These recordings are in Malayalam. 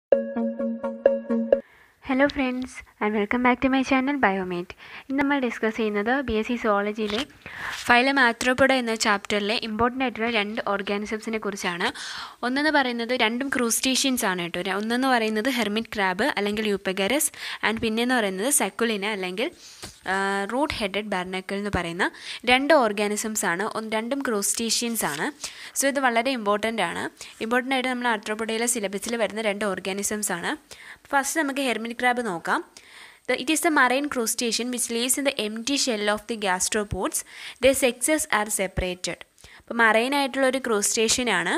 Hello friends and welcome back to my channel Biomate ഇന്ന് നമ്മൾ ഡിസ്കസ് ചെയ്യുന്നത് ബി എസ് സി സുവോളജിയിലെ ഫൈലം ആത്രോപ്പൊഡ എന്ന ചാപ്റ്ററിലെ ഇമ്പോർട്ടൻ്റ് ആയിട്ടുള്ള രണ്ട് ഓർഗാനിസംസിനെ കുറിച്ചാണ് ഒന്നെന്ന് പറയുന്നത് രണ്ടും ക്രൂസ്റ്റേഷ്യൻസ് ആണ് കേട്ടോ ര- ഒന്നെന്ന് പറയുന്നത് ഹെർമിറ്റ് ക്രാബ് അല്ലെങ്കിൽ യൂപ്പഗരസ് ആൻഡ് പിന്നെന്ന് പറയുന്നത് സെക്കുലിന അല്ലെങ്കിൽ റൂട്ട് ഹെഡഡ് ബാർനക്കിൾ എന്ന് പറയുന്ന രണ്ട് ഓർഗാനിസംസ് ആണ് ഒന്ന് രണ്ടും ക്രൂസ്റ്റേഷ്യൻസ് ആണ് സോ ഇത് വളരെ ഇമ്പോർട്ടൻ്റ് ആണ് ഇമ്പോർട്ടൻ്റ് ആയിട്ട് നമ്മൾ ആർത്രോപ്പൊഡയിലെ സിലബസിൽ വരുന്ന രണ്ട് ഓർഗാനിസംസ് ആണ് ഫസ്റ്റ് നമുക്ക് ഹെർമിറ്റ് ക്രാബ് നോക്കാം The, it is the marine crustacean which lives in the empty shell of the gastropods. Their sexes are separated. അപ്പോൾ മറൈൻ ആയിട്ടുള്ള ഒരു ക്രൂസ്റ്റേഷ്യൻ ആണ്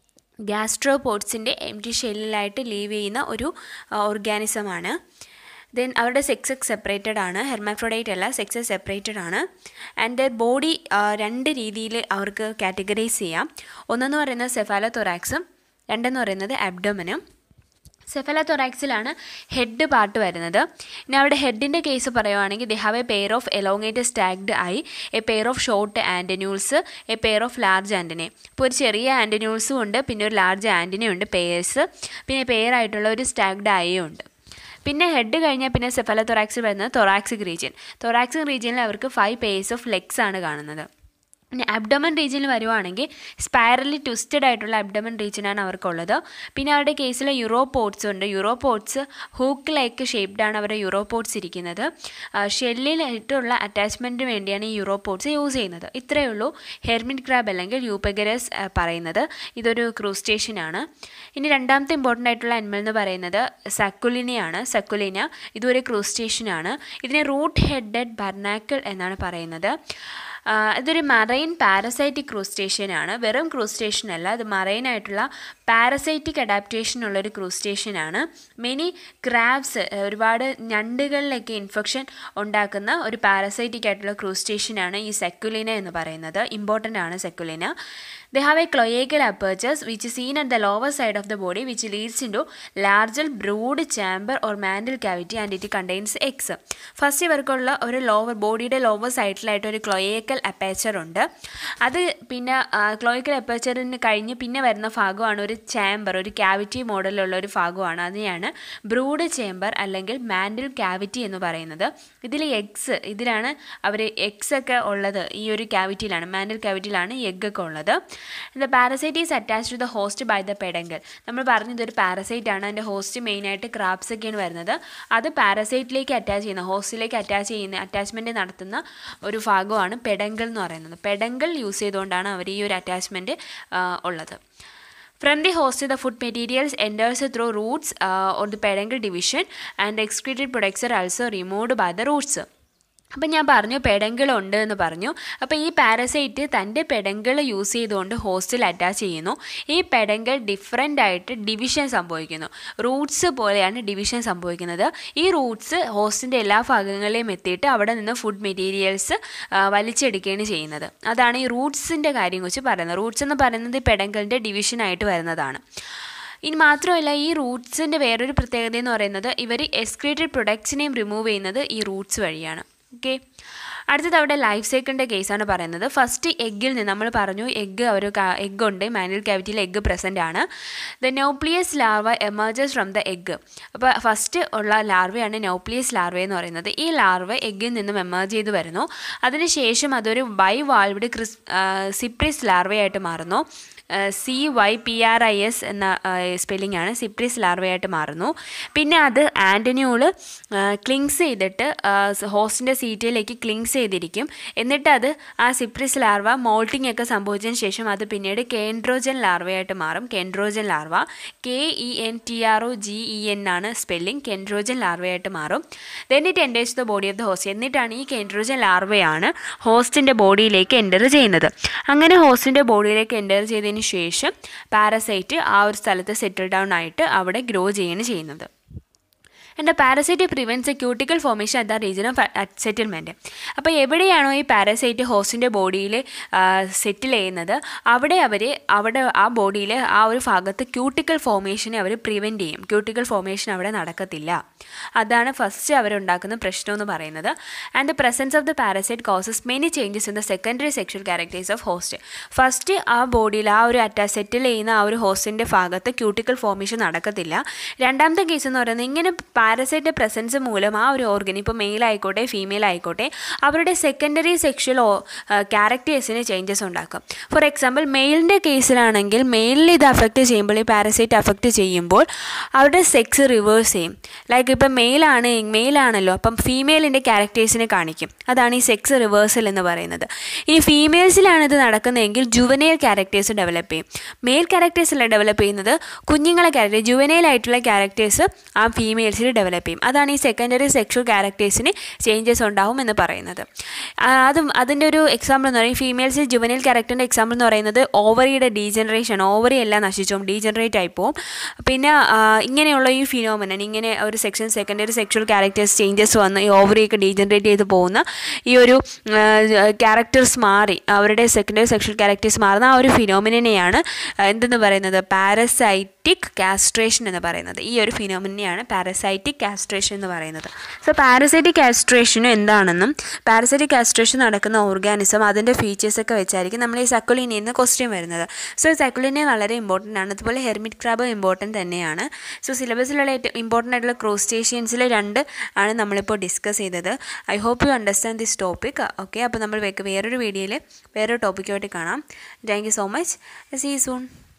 ഗ്യാസ്ട്രോപോഡ്സിൻ്റെ എംറ്റി ഷെല്ലിലായിട്ട് ലീവ് ചെയ്യുന്ന ഒരു ഓർഗാനിസമാണ് ദെൻ അവരുടെ സെക്സ് സെപ്പറേറ്റഡ് ആണ് ഹെർമാഫ്രോഡൈറ്റ് അല്ല സെക്സ് സെപ്പറേറ്റഡ് ആണ് ആൻഡ് ദർ ബോഡി രണ്ട് രീതിയിൽ അവർക്ക് കാറ്റഗറൈസ് ചെയ്യാം ഒന്നെന്ന് പറയുന്നത് സെഫാലോതൊറാക്സും രണ്ടെന്ന് പറയുന്നത് അബ്ഡോമനും സെഫലതൊറാക്സിലാണ് ഹെഡ് പാർട്ട് വരുന്നത് ഇനി അവിടെ ഹെഡിൻ്റെ കേസ് പറയുവാണെങ്കിൽ they have a pair of elongated stalked eye a pair of short antennules a pair of large antennae ഇപ്പോൾ ഒരു ചെറിയ ആൻറ്റന്യൂൾസും ഉണ്ട് പിന്നെ ഒരു ലാർജ് ആൻറ്റനെ ഉണ്ട് പെയേഴ്സ് പിന്നെ പെയർ ആയിട്ടുള്ള ഒരു സ്റ്റാഗ്ഡ് ഐയും ഉണ്ട് പിന്നെ ഹെഡ് കഴിഞ്ഞാൽ പിന്നെ സെഫലതൊറാക്സിൽ വരുന്നത് തൊറാക്സിക് റീജിയൻ തൊറാക്സിക് റീജിയനിൽ അവർക്ക് ഫൈവ് പെയേഴ്സ് ഓഫ് ലെഗ്സ് ആണ് കാണുന്നത് പിന്നെ അബ്ഡമൻ റീജിയനിൽ വരുവാണെങ്കിൽ സ്പൈറലി ട്വിസ്റ്റഡ് ആയിട്ടുള്ള അബ്ഡമൻ റീജിയനാണ് അവർക്കുള്ളത് പിന്നെ അവരുടെ കേസിൽ യൂറോപോട്സ് ഉണ്ട് യൂറോപോട്സ് ഹൂക്ക് ലൈക്ക് ഷേപ്ഡാണ് അവരുടെ യൂറോപോട്സ് ഇരിക്കുന്നത് ഷെല്ലിലായിട്ടുള്ള അറ്റാച്ച്മെൻറ്റിന് വേണ്ടിയാണ് ഈ യൂറോപോട്സ് യൂസ് ചെയ്യുന്നത് ഇത്രയേ ഉള്ളൂ ഹെർമിറ്റ് ക്രാബ് അല്ലെങ്കിൽ യൂപ്പഗരസ് പറയുന്നത് ഇതൊരു ക്രൂസ്റ്റേഷ്യനാണ് ഇനി രണ്ടാമത്തെ ഇമ്പോർട്ടൻ്റ് ആയിട്ടുള്ള അനിമൽ എന്ന് പറയുന്നത് സക്കുലിനെയാണ് സക്കുലിന ഇതൊരു ക്രൂസ്റ്റേഷ്യനാണ് ഇതിനെ റൂട്ട് ഹെഡഡ് ബർനാക്കിൾ എന്നാണ് പറയുന്നത് ആ, ഇതൊരു മറൈൻ പാരസൈറ്റിക് ക്രൂസ്റ്റേഷ്യൻ ആണ് വെറും ക്രൂസ്റ്റേഷ്യൻ അല്ല ഇത് മറൈൻ ആയിട്ടുള്ള പാരസൈറ്റിക് അഡാപ്റ്റേഷൻ ഉള്ളൊരു ക്രൂസ്റ്റേഷ്യൻ ആണ് മെനി ക്രാബ്സ് ഒരുപാട് ഞണ്ടുകളിലൊക്കെ ഇൻഫെക്ഷൻ ഉണ്ടാക്കുന്ന ഒരു പാരസൈറ്റിക് ആയിട്ടുള്ള ക്രൂസ്റ്റേഷ്യൻ ആണ് ഈ സെക്കുലിന എന്ന് പറയുന്നത് ഇമ്പോർട്ടൻ്റ് ആണ് Sacculina they have a cloacal apertures which seen at the lower side of the body which leads into large brood chamber or mantle cavity and it contains eggs first ഇവർക്കുള്ള ഒരു ലോവർ ബോഡിയുടെ ലോവർ സൈഡിലായിട്ട് ഒരു ക്ലൊയേക്കൽ അപ്പേച്ചർ ഉണ്ട് അത് പിന്നെ ക്ലോയിക്കൽ അപ്പേച്ചറിന് കഴിഞ്ഞ് പിന്നെ വരുന്ന ഭാഗമാണ് ഒരു ചാമ്പർ ഒരു ക്യാവിറ്റി മോഡലുള്ള ഒരു ഭാഗമാണ് അതിനെയാണ് ബ്രൂഡ് ചേമ്പർ അല്ലെങ്കിൽ മാൻഡിൽ ക്യാവിറ്റി എന്ന് പറയുന്നത് ഇതിൽ എഗ്സ് ഇതിലാണ് അവർ എഗ്സ് ഒക്കെ ഉള്ളത് ഈ ഒരു ക്യാവിറ്റിയിലാണ് മാൻഡിൽ ക്യാവിറ്റിയിലാണ് എഗ് ഒക്കെ ഉള്ളത് the parasite is attach to the host by the peduncle നമ്മൾ പറഞ്ഞു ഇതൊരു പാരസൈറ്റ് ആണ് അതിൻ്റെ ഹോസ്റ്റ് മെയിനായിട്ട് ക്രാബ്സ് ഒക്കെയാണ് വരുന്നത് അത് പാരസൈറ്റിലേക്ക് അറ്റാച്ച് ചെയ്യുന്ന ഹോസ്റ്റിലേക്ക് അറ്റാച്ച് ചെയ്യുന്ന അറ്റാച്ച്മെൻറ്റ് നടത്തുന്ന ഒരു ഭാഗമാണ് പെഡങ്കൽ എന്ന് പറയുന്നത് പെഡങ്കൽ യൂസ് ചെയ്തുകൊണ്ടാണ് അവർ ഈ ഒരു അറ്റാച്ച്മെൻറ്റ് ഉള്ളത് From the host, the food materials enters through roots uh, or the peduncle division and excreted products are also removed by the roots. അപ്പം ഞാൻ പറഞ്ഞു പെഡങ്കിൾ ഉണ്ട് എന്ന് പറഞ്ഞു അപ്പോൾ ഈ പാരസൈറ്റ് തൻ്റെ പെഡങ്കിൾ യൂസ് ചെയ്തുകൊണ്ട് ഹോസ്റ്റിൽ അറ്റാച്ച് ചെയ്യുന്നു ഈ പെഡങ്കിൾ ഡിഫറെൻ്റ് ആയിട്ട് ഡിവിഷൻ സംഭവിക്കുന്നു റൂട്ട്സ് പോലെയാണ് ഡിവിഷൻ സംഭവിക്കുന്നത് ഈ റൂട്ട്സ് ഹോസ്റ്റിൻ്റെ എല്ലാ ഭാഗങ്ങളിലെയും എത്തിയിട്ട് അവിടെ നിന്ന് ഫുഡ് മെറ്റീരിയൽസ് വലിച്ചെടുക്കുകയാണ് ചെയ്യുന്നത് അതാണ് ഈ റൂട്ട്സിൻ്റെ കാര്യം കുറിച്ച് പറയുന്നത് റൂട്ട്സ് എന്ന് പറയുന്നത് പെഡങ്കിളിൻ്റെ ഡിവിഷനായിട്ട് വരുന്നതാണ് ഇനി മാത്രമല്ല ഈ റൂട്ട്സിൻ്റെ വേറൊരു പ്രത്യേകത എന്ന് പറയുന്നത് ഇവർ എക്സ്ക്രീറ്റഡ് പ്രൊഡക്ട്സിനെയും റിമൂവ് ചെയ്യുന്നത് ഈ റൂട്ട്സ് വഴിയാണ് ഓക്കെ അടുത്തത് അവിടെ ലൈഫ് സൈക്കിളിൻ്റെ കേസാണ് പറയുന്നത് ഫസ്റ്റ് എഗ്ഗിൽ നിന്ന് നമ്മൾ പറഞ്ഞു എഗ്ഗ് ഒരു എഗ്ഗ് ഉണ്ട് മാനുവൽ ക്യാവിറ്റിയിൽ എഗ്ഗ് പ്രസൻ്റ് ആണ് the nauplius larva emerges from the egg അപ്പോൾ ഫസ്റ്റ് ഉള്ള ലാർവയാണ് നോപ്ലിയസ് ലാർവ എന്ന് പറയുന്നത് ഈ ലാർവ എഗ്ഗിൽ നിന്നും എമർജ് ചെയ്ത് വരുന്നു അതിനുശേഷം അതൊരു ബൈ വാൾവ്ഡ് ക്രിസ് സിപ്രിസ് ലാർവയായിട്ട് മാറുന്നു C Y P R I S എന്ന സ്പെല്ലിംഗ് ആണ് സിപ്രിസ് ലാർവയായിട്ട് മാറുന്നു പിന്നെ അത് ആൻറ്റന്യൂള് ക്ലിങ്സ് ചെയ്തിട്ട് ഹോസ്റ്റിൻ്റെ സീറ്റിലേക്ക് ക്ലിങ്സ് ചെയ്തിരിക്കും എന്നിട്ട് അത് ആ സിപ്രിസ് ലാർവ മോൾട്ടിംഗ് ഒക്കെ സംഭവിച്ചതിന് ശേഷം അത് പിന്നീട് കേൻഡ്രോജൻ ലാർവയായിട്ട് മാറും kentrogon larva K E N T R O G E N ആണ് സ്പെല്ലിംഗ് കെൻഡ്രോജൻ ലാർവയായിട്ട് മാറും then it enters the body of the host എന്നിട്ടാണ് ഈ കെൻഡ്രോജൻ ലാർവയാണ് ഹോസ്റ്റിൻ്റെ ബോഡിയിലേക്ക് എൻ്റർ ചെയ്യുന്നത് അങ്ങനെ ഹോസ്റ്റിൻ്റെ ബോഡിയിലേക്ക് എൻ്റർ ചെയ്തതിന് ശേഷം പാരസൈറ്റ് ആ ഒരു സ്ഥലത്ത് സെറ്റിൽ ഡൗൺ ആയിട്ട് അവിടെ ഗ്രോ ചെയ്യുകയാണ് ചെയ്യുന്നത് and parasite prevents a cuticle formation at the region of settlement അപ്പോൾ എവിടെയാണോ ഈ പാരസൈറ്റ് ഹോസ്റ്റിൻ്റെ ബോഡിയിൽ സെറ്റിൽ ചെയ്യുന്നത് അവിടെ അവർ അവിടെ ആ ബോഡിയിൽ ആ ഒരു ഭാഗത്ത് ക്യൂട്ടിക്കൽ ഫോർമേഷനെ അവർ പ്രിവെൻറ്റ് ചെയ്യും ക്യൂട്ടിക്കൽ ഫോർമേഷൻ അവിടെ നടക്കത്തില്ല അതാണ് ഫസ്റ്റ് അവരുണ്ടാക്കുന്ന പ്രശ്നം എന്ന് പറയുന്നത് and the presence of the parasite causes many changes in the secondary sexual characters of host first ആ ബോഡിയിൽ ആ ഒരു അറ്റാ സെറ്റിൽ ചെയ്യുന്ന ആ ഒരു ഹോസ്റ്റിൻ്റെ ഭാഗത്ത് ക്യൂട്ടിക്കൽ ഫോർമേഷൻ നടക്കത്തില്ല രണ്ടാമത്തെ കേസ് എന്ന് പറയുന്നത് ഇങ്ങനെ പാരസൈറ്റ് പ്രസൻസ് മൂലം ആ ഒരു ഓർഗൻ ഇപ്പോൾ മെയിൽ ആയിക്കോട്ടെ ഫീമെയിൽ ആയിക്കോട്ടെ അവരുടെ സെക്കൻഡറി സെക്ഷൽ ക്യാരക്ടേഴ്സിന് ചേഞ്ചസ് ഉണ്ടാക്കും ഫോർ എക്സാമ്പിൾ മെയിലിൻ്റെ കേസിലാണെങ്കിൽ മെയിലിൽ ഇത് അഫക്റ്റ് ചെയ്യുമ്പോൾ ഈ പാരസൈറ്റ് അഫക്റ്റ് ചെയ്യുമ്പോൾ അവരുടെ സെക്സ് റിവേഴ്സ് ചെയ്യും ലൈക്ക് ഇപ്പം മെയിലാണ് മെയിലാണല്ലോ അപ്പം ഫീമെയിലിൻ്റെ ക്യാരക്ടേഴ്സിനെ കാണിക്കും അതാണ് ഈ സെക്സ് റിവേഴ്സൽ എന്ന് പറയുന്നത് ഇനി ഫീമെയിൽസിലാണ് ഇത് നടക്കുന്നതെങ്കിൽ ജുവനൈൽ ക്യാരക്ടേഴ്സ് ഡെവലപ്പ് ചെയ്യും മെയിൽ ക്യാരക്ടേഴ്സല്ല ഡെവലപ്പ് ചെയ്യുന്നത് കുഞ്ഞുങ്ങളെ ക്യാരക്ടർ ജുവനൈൽ ആയിട്ടുള്ള ക്യാരക്ടേഴ്സ് ആ ഫീമെയിൽസിൽ ഡെവലപ്പ് ചെയ്യും അതാണ് ഈ സെക്കൻഡറി സെക്ഷൽ ക്യാരക്ടേഴ്സിന് ചേഞ്ചസ് ഉണ്ടാവും എന്ന് പറയുന്നത് അതും അതിൻ്റെ ഒരു എക്സാമ്പിൾ എന്ന് പറയും ഫീമെയിൽസിൽ ജുവനൈൽ ക്യാരക്ടറിൻ്റെ എക്സാമ്പിൾ എന്ന് പറയുന്നത് ഓവറിയുടെ ഡീജനറേഷൻ ഓവറി എല്ലാം നശിച്ചും ഡീജനറേറ്റ് ആയി പോവും പിന്നെ ഇങ്ങനെയുള്ള ഈ ഫിനോമിനൻ ഇങ്ങനെ ഒരു section secondary sexual characters changes വന്ന് ഈ ഓവറിയൊക്കെ ഡീജനറേറ്റ് ചെയ്ത് പോകുന്ന ഈ ഒരു ക്യാരക്ടേഴ്സ് മാറി അവരുടെ സെക്കൻഡറി സെക്ഷൽ ക്യാരക്ടേഴ്സ് മാറുന്ന ആ ഒരു ഫിനോമിനെയാണ് എന്തെന്ന് പറയുന്നത് പാരസൈറ്റിക് കാസ്ട്രേഷൻ എന്ന് പറയുന്നത് ഈ ഒരു ഫിനോമിനെയാണ് പാരസൈറ്റിക് കാസ്ട്രേഷൻ എന്ന് പറയുന്നത് സോ പാരസൈറ്റിക് കാസ്ട്രേഷനും എന്താണെന്നും പാരസൈറ്റിക് കാസ്ട്രേഷൻ നടക്കുന്ന ഓർഗാനിസം അതിൻ്റെ ഫീച്ചേഴ്സൊക്കെ വെച്ചായിരിക്കും നമ്മൾ ഈ സക്കുലിനിൽ നിന്ന് ക്വസ്റ്റ്യൻ വരുന്നത് സോ സക്കുലിനെ വളരെ ഇമ്പോർട്ടൻ്റ് ആണ് അതുപോലെ ഹെർമിറ്റ് ക്രാബ് ഇമ്പോർട്ടൻ്റ് തന്നെയാണ് സോ സിലബസിലുള്ള ഏറ്റവും ഇമ്പോർട്ടൻ്റ് ആയിട്ടുള്ള ക്രോസ്റ്റേഷ്യൻസിൽ രണ്ട് ആണ് നമ്മളിപ്പോൾ ഡിസ്കസ് ചെയ്തത് I hope you understand this topic okay അപ്പോൾ നമ്മൾ വേറൊരു വീഡിയോയിൽ വേറൊരു ടോപ്പിക്കുമായിട്ട് കാണാം thank you so much see soon